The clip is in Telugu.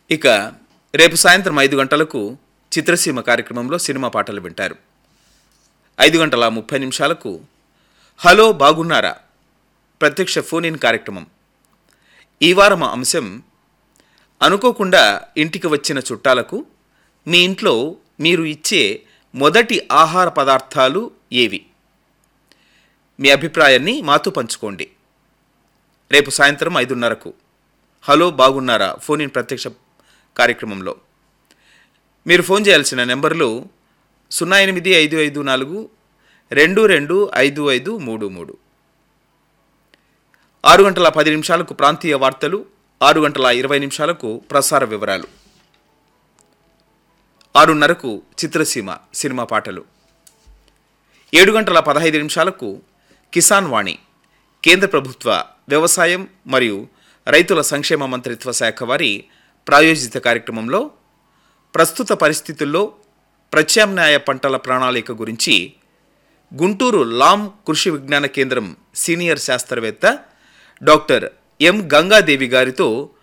ఇక రేపు సాయంత్రం ఐదు గంటలకు చిత్రసీమ కార్యక్రమంలో సినిమా పాటలు వింటారు ఐదు గంటల ముప్పై నిమిషాలకు హలో బాగున్నారా ప్రత్యక్ష ఫోన్ ఇన్ కార్యక్రమం ఈ వారం అంశం అనుకోకుండా ఇంటికి వచ్చిన చుట్టాలకు మీ ఇంట్లో మీరు ఇచ్చే మొదటి ఆహార పదార్థాలు ఏవి మీ అభిప్రాయాన్ని మాతో పంచుకోండి రేపు సాయంత్రం ఐదున్నరకు హలో బాగున్నారా ఫోన్ ఇన్ ప్రత్యక్ష కార్యక్రమంలో మీరు ఫోన్ చేయాల్సిన నెంబర్లు సున్నా ఎనిమిది ఐదు ఐదు నాలుగు రెండు రెండు ఐదు ఐదు మూడు మూడు ఆరు గంటల పది నిమిషాలకు ప్రాంతీయ వార్తలు ఆరు గంటల ఇరవై నిమిషాలకు ప్రసార వివరాలు ఆరున్నరకు చిత్రసీమ సినిమా పాటలు ఏడు గంటల పదహైదు నిమిషాలకు కిసాన్ వాణి కేంద్ర ప్రభుత్వ వ్యవసాయం మరియు రైతుల సంక్షేమ మంత్రిత్వ శాఖ వారి ప్రాయోజిత కార్యక్రమంలో ప్రస్తుత పరిస్థితుల్లో ప్రత్యామ్నాయ పంటల ప్రణాళిక గురించి గుంటూరు లామ్ కృషి విజ్ఞాన కేంద్రం సీనియర్ శాస్త్రవేత్త డాక్టర్ ఎం గంగాదేవి గారితో